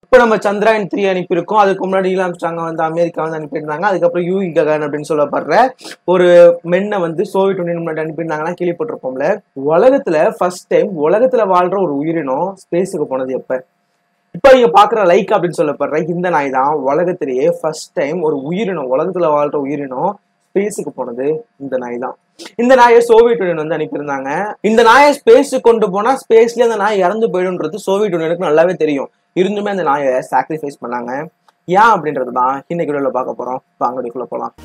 இப்போ நம்ம சந்திராயன் த்ரீ அனுப்பியிருக்கோம் அதுக்கு முன்னாடி நீலாம்ஸ்டாங்க வந்து அமெரிக்கா வந்து அனுப்பியிருந்தாங்க அதுக்கப்புறம் யூஇ ககன் அப்படின்னு சொல்லப்படுற ஒரு மென்னை வந்து சோவியத் யூனியன் முன்னாடி அனுப்பியிருந்தாங்கன்னா கேள்விப்பட்டிருப்போம்ல உலகத்துல ஃபர்ஸ்ட் டைம் உலகத்துல வாழ்ற ஒரு உயிரினம் ஸ்பேஸுக்கு போனது எப்ப இப்போ நீங்க பாக்குற லைக் அப்படின்னு சொல்லப்படுற இந்த நாய் தான் உலகத்திலேயே ஃபர்ஸ்ட் டைம் ஒரு உயிரினம் உலகத்துல வாழ்ற உயிரினம் ஸ்பேஸுக்கு போனது இந்த நாய் தான் இந்த நாயை சோவியத் யூனியன் வந்து அனுப்பியிருந்தாங்க இந்த நாயை ஸ்பேஸுக்கு கொண்டு போனா ஸ்பேஸ்லயே அந்த நாய் இறந்து போயிடும்ன்றது சோவியத் யூனியனுக்கு நல்லாவே தெரியும் இருந்துமே அந்த நாயை சாக்ரிஃபைஸ் பண்ணாங்க ஏன் அப்படின்றது தான் இன்னைக்கு வீடியோல பார்க்க போறோம் வாங்கடிக்குள்ள போலாம்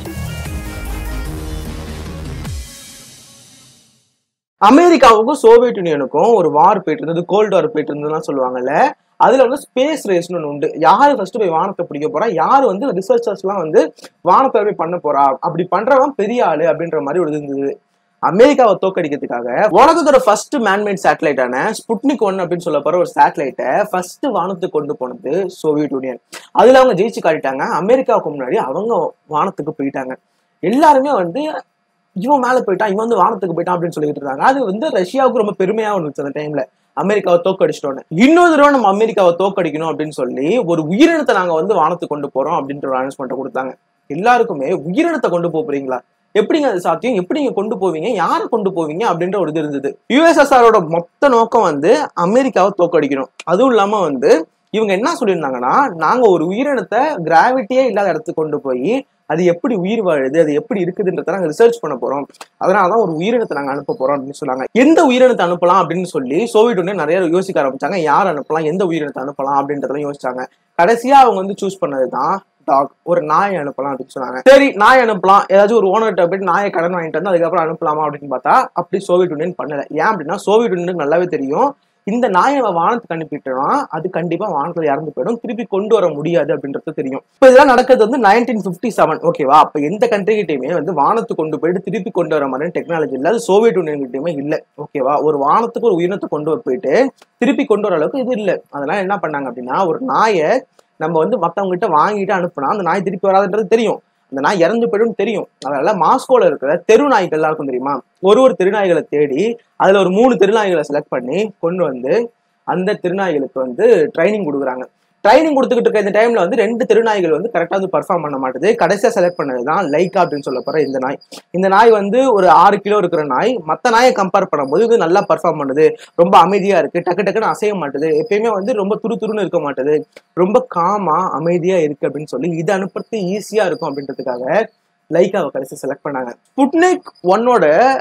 அமெரிக்காவுக்கும் சோவியத் யூனியனுக்கும் ஒரு வார் போயிட்டு இருந்தது கோல்டு வார் போயிட்டு இருந்ததுலாம் சொல்லுவாங்கல்ல அதுல வந்து ஸ்பேஸ் ரேஸ்னு ஒன்று உண்டு யாரு ஃபர்ஸ்ட் போய் வானத்தை பிடிக்க போறா யாரு வந்து ரிசர்ச்சர்ஸ் எல்லாம் வந்து வானத்தை போய் பண்ண போறா அப்படி பண்றவன் பெரிய ஆளு அப்படின்ற மாதிரி ஒரு இது இருந்தது அமெரிக்காவை தோக்கடிக்கிறதுக்காக உலகத்தோட ஃபர்ஸ்ட் மேன்மேட் சேட்டலைட்டான ஸ்புட்னிக் ஒன் அப்படின்னு சொல்ல போற ஒரு சேட்டலைட்டை ஃபர்ஸ்ட் வானத்துக்கு கொண்டு போனது சோவியத் யூனியன் அதுல அவங்க ஜெயிச்சு காட்டிட்டாங்க அமெரிக்காவுக்கு முன்னாடி அவங்க வானத்துக்கு போயிட்டாங்க எல்லாருமே வந்து இவன் மேல போயிட்டான் இவன் வந்து வானத்துக்கு போயிட்டான் அப்படின்னு சொல்லிட்டு இருந்தாங்க அது வந்து ரஷ்யாவுக்கு ரொம்ப பெருமையா இருந்துச்சு அந்த டைம்ல அமெரிக்காவை தோக்கடிச்சிட்டோன்னு இன்னொரு தடவை நம்ம அமெரிக்காவை தோக்கடிக்கணும் அப்படின்னு சொல்லி ஒரு உயிரினத்தை நாங்க வந்து வானத்துக்கு கொண்டு போறோம் அப்படின்ற ஒரு அனௌன்ஸ்மெண்ட் கொடுத்தாங்க எல்லாருக்குமே உயிரினத்தை கொண்டு போக போறீங்களா எப்படிங்க அது சாத்தியம் எப்படி நீங்க கொண்டு போவீங்க யாரை கொண்டு போவீங்க அப்படின்ற ஒரு இது இருந்தது யுஎஸ்எஸ்ஆரோட மொத்த நோக்கம் வந்து அமெரிக்காவை தோக்கடிக்கணும் அதுவும் இல்லாம வந்து இவங்க என்ன சொல்லியிருந்தாங்கன்னா நாங்க ஒரு உயிரினத்தை கிராவிட்டியே இல்லாத இடத்துக்கு கொண்டு போய் அது எப்படி உயிர் வாழுது அது எப்படி இருக்குதுன்றத நாங்க ரிசர்ச் பண்ண போறோம் அதனாலதான் ஒரு உயிரினத்தை நாங்க அனுப்ப போறோம் அப்படின்னு சொன்னாங்க எந்த உயிரினத்தை அனுப்பலாம் அப்படின்னு சொல்லி சோவியத் யூனியன் நிறைய யோசிக்க ஆரம்பிச்சாங்க யார் அனுப்பலாம் எந்த உயிரினத்தை அனுப்பலாம் அப்படின்றதெல்லாம் யோசிச்சாங்க கடைசியா அவங்க வந்து சூஸ் பண்ணதுதான் டாக் ஒரு நாய் அனுப்பலாம் அப்படின்னு சொன்னாங்க சரி நாய் அனுப்பலாம் ஏதாச்சும் ஒரு ஓனர்கிட்ட போயிட்டு நாயை கடன் வாங்கிட்டு வந்து அதுக்கப்புறம் அனுப்பலாமா அப்படின்னு பார்த்தா அப்படி சோவியத் யூனியன் பண்ணல ஏன் அப்படின்னா சோவியத் யூனியனுக்கு நல்லாவே தெரியும் இந்த நாயை அவன் வானத்துக்கு அனுப்பிட்டோம்னா அது கண்டிப்பா வானத்துல இறந்து போயிடும் திருப்பி கொண்டு வர முடியாது அப்படின்றது தெரியும் இப்போ இதெல்லாம் நடக்கிறது வந்து நைன்டீன் பிப்டி செவன் ஓகேவா அப்ப எந்த கண்ட்ரிகிட்டயுமே வந்து வானத்துக்கு கொண்டு போயிட்டு திருப்பி கொண்டு வர மாதிரி டெக்னாலஜி இல்லை அது சோவியத் யூனியன் கிட்டயுமே இல்லை ஓகேவா ஒரு வானத்துக்கு ஒரு உயிரினத்தை கொண்டு போயிட்டு திருப்பி கொண்டு வர அளவுக்கு இது இல்லை அதனால என்ன பண்ணாங்க அப்படின்னா ஒரு நாயை நம்ம வந்து மத்தவங்க கிட்ட வாங்கிட்டு அனுப்புனா அந்த நாய் திருப்பி வராதுன்றது தெரியும் அந்த நாய் இறந்து போயிடும் தெரியும் அதனால மாஸ்கோல இருக்கிற தெரு நாய்கள் எல்லாருக்கும் தெரியுமா ஒரு ஒரு திருநாய்களை தேடி அதுல ஒரு மூணு திருநாய்களை செலக்ட் பண்ணி கொண்டு வந்து அந்த திருநாய்களுக்கு வந்து ட்ரைனிங் கொடுக்குறாங்க ட்ரைனிங் கொடுத்துக்கிட்டு இருக்க இந்த டைம்ல வந்து ரெண்டு திருநாய்கள் வந்து கரெக்டாக வந்து பர்ஃபார்ம் பண்ண மாட்டுது கடைசியா செலக்ட் பண்ணது தான் லைக்கா அப்படின்னு சொல்ல போற இந்த நாய் இந்த நாய் வந்து ஒரு ஆறு கிலோ இருக்கிற நாய் மற்ற நாயை கம்பேர் பண்ணும்போது இது நல்லா பர்ஃபார்ம் பண்ணுது ரொம்ப அமைதியா இருக்கு டக்கு டக்குன்னு அசைய மாட்டுது எப்பயுமே வந்து ரொம்ப துரு துருன்னு இருக்க மாட்டுது ரொம்ப காமா அமைதியா இருக்கு அப்படின்னு சொல்லி இது அனுப்புறது ஈஸியா இருக்கும் அப்படின்றதுக்காக லைக்காவை கடைசி செலக்ட் பண்ணாங்க ஸ்புட்னிக் ஒன்னோட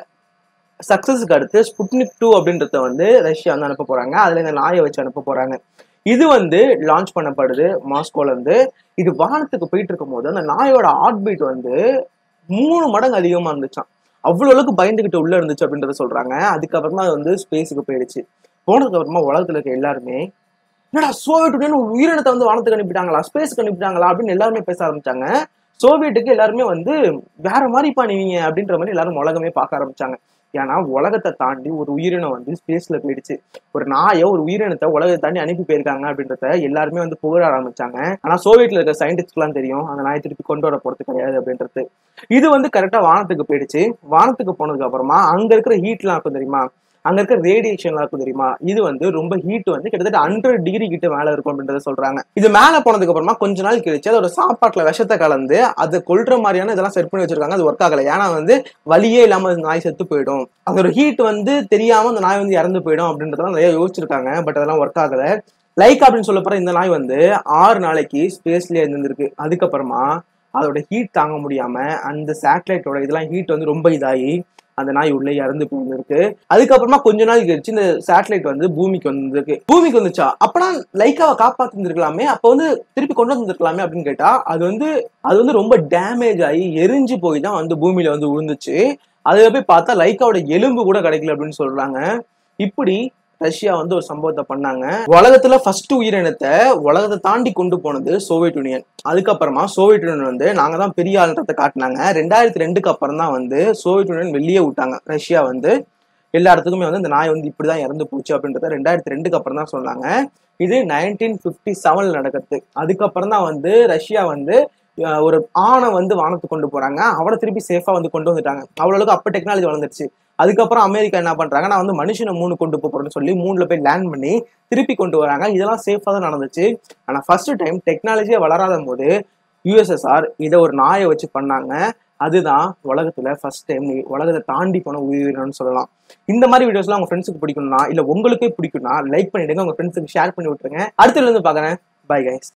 சக்சஸுக்கு அடுத்து ஸ்புட்னிக் டூ அப்படின்றத வந்து ரஷ்யா வந்து அனுப்ப போறாங்க அதுல இந்த நாயை வச்சு அனுப்ப போறாங்க இது வந்து லான்ச் பண்ணப்படுது மாஸ்கோல இருந்து இது வானத்துக்கு போயிட்டு இருக்கும் போது அந்த நாயோட ஹார்ட் பீட் வந்து மூணு மடங்கு அதிகமா இருந்துச்சாம் அவ்வளவு அளவுக்கு பயந்துகிட்டு உள்ள இருந்துச்சு அப்படின்றத சொல்றாங்க அதுக்கப்புறமா அது வந்து ஸ்பேஸுக்கு போயிடுச்சு போனதுக்கு அப்புறமா உலகத்துல இருக்க எல்லாருமே என்னடா சோவியட் யூனியன் ஒரு உயிரினத்தை வந்து வானத்துக்கு அனுப்பிட்டாங்களா ஸ்பேஸ்க்கு அனுப்பிட்டாங்களா அப்படின்னு எல்லாருமே பேச ஆரம்பிச்சாங்க சோவியட்டுக்கு எல்லாருமே வந்து வேற மாதிரி பண்ணுவீங்க அப்படின்ற மாதிரி எல்லாரும் உலகமே பார்க்க ஆரம்பிச்சாங்க ஏன்னா உலகத்தை தாண்டி ஒரு உயிரினம் வந்து ஸ்பேஸ்ல போயிடுச்சு ஒரு நாயை ஒரு உயிரினத்தை உலகத்தை தாண்டி அனுப்பி போயிருக்காங்க அப்படின்றத எல்லாருமே வந்து புகழ ஆரம்பிச்சாங்க ஆனா சோவியட்ல இருக்க சயின்டிஸ்ட்லாம் தெரியும் அந்த நாயை திருப்பி கொண்டு வர போறது கிடையாது அப்படின்றது இது வந்து கரெக்டா வானத்துக்கு போயிடுச்சு வானத்துக்கு போனதுக்கு அப்புறமா அங்க இருக்கிற ஹீட்லாம் இருக்கும் தெரியுமா அங்க இருக்க ரேடியேஷன்லாம் இருக்கும் தெரியுமா இது வந்து ரொம்ப ஹீட் வந்து கிட்டத்தட்ட ஹண்ட்ரட் டிகிரி கிட்ட மேல இருக்கும் அப்படின்றத சொல்றாங்க இது மேல போனதுக்கு அப்புறமா கொஞ்ச நாள் கழிச்சு அதோட சாப்பாட்டுல விஷத்தை கலந்து அதை கொல்ற மாதிரியான இதெல்லாம் செட் பண்ணி வச்சிருக்காங்க அது ஒர்க் ஆகல ஏன்னா வந்து வலியே இல்லாம அந்த நாய் செத்து போயிடும் அதோட ஹீட் வந்து தெரியாம அந்த நாய் வந்து இறந்து போயிடும் அப்படின்றதெல்லாம் நிறைய யோசிச்சிருக்காங்க பட் அதெல்லாம் ஒர்க் ஆகல லைக் அப்படின்னு சொல்ல போற இந்த நாய் வந்து ஆறு நாளைக்கு ஸ்பேஸ்லயே இருந்திருக்கு அதுக்கப்புறமா அதோட ஹீட் தாங்க முடியாம அந்த சேட்டலைட்டோட இதெல்லாம் ஹீட் வந்து ரொம்ப இதாகி அந்த நாய் உள்ளே இறந்து போயிருந்திருக்கு அதுக்கப்புறமா கொஞ்ச நாள் கழிச்சு இந்த சேட்டலைட் வந்து பூமிக்கு வந்திருக்கு பூமிக்கு வந்துச்சா அப்பனா லைக்காவை காப்பாத்திருந்திருக்கலாமே அப்ப வந்து திருப்பி கொண்டு வந்திருக்கலாமே அப்படின்னு கேட்டா அது வந்து அது வந்து ரொம்ப டேமேஜ் ஆகி எரிஞ்சு போய் தான் வந்து பூமியில வந்து விழுந்துச்சு அதுல போய் பார்த்தா லைக்காவோட எலும்பு கூட கிடைக்கல அப்படின்னு சொல்றாங்க இப்படி ரஷ்யா வந்து ஒரு சம்பவத்தை பண்ணாங்க உலகத்துல ஃபர்ஸ்ட் உயிரினத்தை உலகத்தை தாண்டி கொண்டு போனது சோவியத் யூனியன் அதுக்கப்புறமா சோவியத் யூனியன் வந்து நாங்க தான் பெரிய ஆளுன்றதை காட்டினாங்க ரெண்டாயிரத்தி ரெண்டுக்கு அப்புறம் தான் வந்து சோவியத் யூனியன் வெளியே விட்டாங்க ரஷ்யா வந்து எல்லா இடத்துக்குமே வந்து இந்த நாய் வந்து இப்படிதான் இறந்து போச்சு அப்படின்றத ரெண்டாயிரத்தி ரெண்டுக்கு அப்புறம் தான் சொன்னாங்க இது நைன்டீன் பிப்டி செவன்ல நடக்குது அதுக்கப்புறம் தான் வந்து ரஷ்யா வந்து அஹ், ஒரு ஆணை வந்து வானத்துக்கு கொண்டு போறாங்க அவனை திருப்பி சேஃபா வந்து கொண்டு வந்துட்டாங்க அவ்வளவுக்கு அப்ப டெக்னாலஜி வளர்ந்துருச்சு அதுக்கப்புறம் அமெரிக்கா என்ன பண்றாங்க நான் வந்து மனுஷனை மூணு கொண்டு போப் போறேன்னு சொல்லி மூணுல போய் லேண்ட் பண்ணி திருப்பி கொண்டு வராங்க இதெல்லாம் சேஃபா தான் நடந்துச்சு ஆனா ஃபர்ஸ்ட் டைம் டெக்னாலஜியே வளராத போது யூஎஸ்எஸ்ஆர் இதை ஒரு நாயை வச்சு பண்ணாங்க அதுதான் உலகத்துல ஃபர்ஸ்ட் டைம் உலகத்தை தாண்டி போன உயிரினம்னு சொல்லலாம் இந்த மாதிரி வீடியோஸ்லாம் உங்க ஃப்ரெண்ட்ஸுக்கு பிடிக்கும்னா இல்ல உங்களுக்கே பிடிக்கும்னா லைக் பண்ணிடுங்க உங்க ஃப்ரெண்ட்ஸுக்கு ஷேர் பண்ணி விட்டுருங்க அடுத்ததுல இருந்து பாக்குறேன் பை கைஸ்